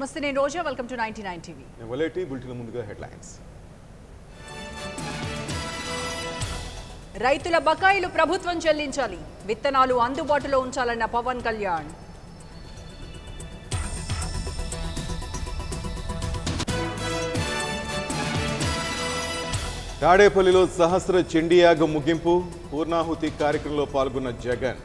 నమస్తే నేను Roja welcome to ninety nine TV నేను వలేటి బులెటిన్ ముందుగా హెడ్లైన్స్ రైతుల బకాయిలు ప్రభుత్వం చెల్లించాలి విత్తనాలు అందుబాటులో ఉంచాలన్న పవన్ కళ్యాణ్ తాడేపల్లిలో సహస్ర చండీయాగం ముగింపు పూర్ణాహుతి కార్యక్రమంలో పాల్గొన్న జగన్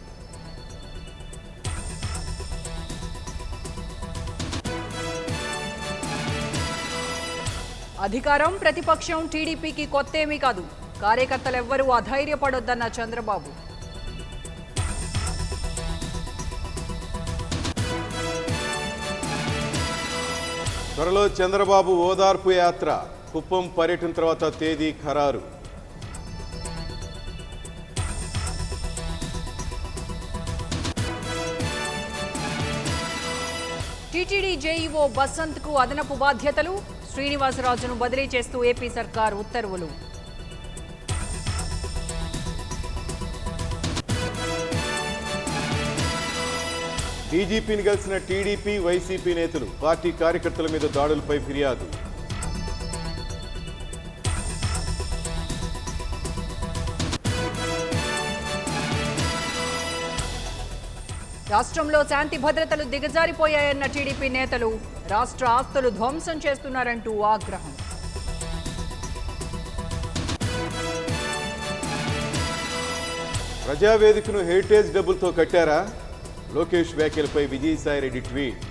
అధికారం ప్రతిపక్షం టీడీపీకి కొత్తేమీ కాదు కార్యకర్తలెవ్వరూ అధైర్యపడొద్దన్న చంద్రబాబు త్వరలో చంద్రబాబు ఓదార్పు యాత్ర కుప్పం పర్యటన తర్వాత తేదీ ఖరారు టీటీడీ జేఈఓ బసంత్ కు అదనపు బాధ్యతలు శ్రీనివాసరాజును బదిలీ చేస్తూ ఏపీ సర్కార్ ఉత్తర్వులు డీజీపీని కలిసిన టీడీపీ వైసీపీ నేతలు పార్టీ కార్యకర్తల మీద దాడులపై ఫిర్యాదు రాష్ట్రంలో శాంతి భద్రతలు దిగజారిపోయాయన్న టీడీపీ నేతలు రాష్ట్ర ఆస్తులు ధ్వంసం చేస్తున్నారంటూ ఆగ్రహం ప్రజావేదికను హెరిటేజ్ డబ్బులతో కట్టారా లోకేష్ వ్యాఖ్యలపై విజయసాయిరెడ్డి ట్వీట్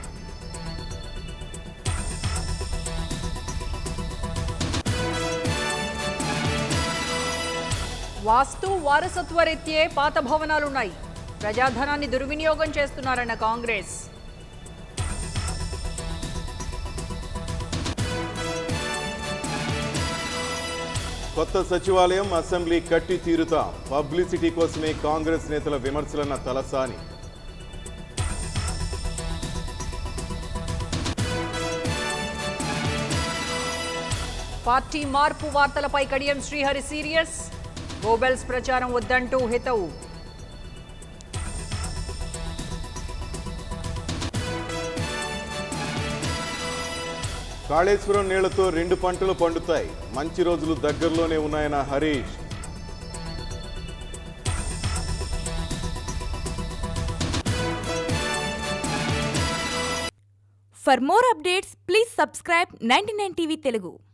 వాస్తు వారసత్వ రీత్యే పాత భవనాలున్నాయి ప్రజాధనాన్ని దుర్వినియోగం చేస్తున్నారన్న కాంగ్రెస్ కొత్త సచివాలయం అసెంబ్లీ కట్టి తీరుతాం పబ్లిసిటీ కోసమే కాంగ్రెస్ నేతల విమర్శలన్న తలసాని పార్టీ మార్పు వార్తలపై కడియం శ్రీహరి సీరియస్ గోబెల్స్ ప్రచారం వద్దంటూ హితవు కాళేశ్వరం నీళ్లతో రెండు పంటలు పండుతాయి మంచి రోజులు దగ్గరలోనే ఉన్నాయన్న Harish For more updates, please subscribe 99 TV Telugu.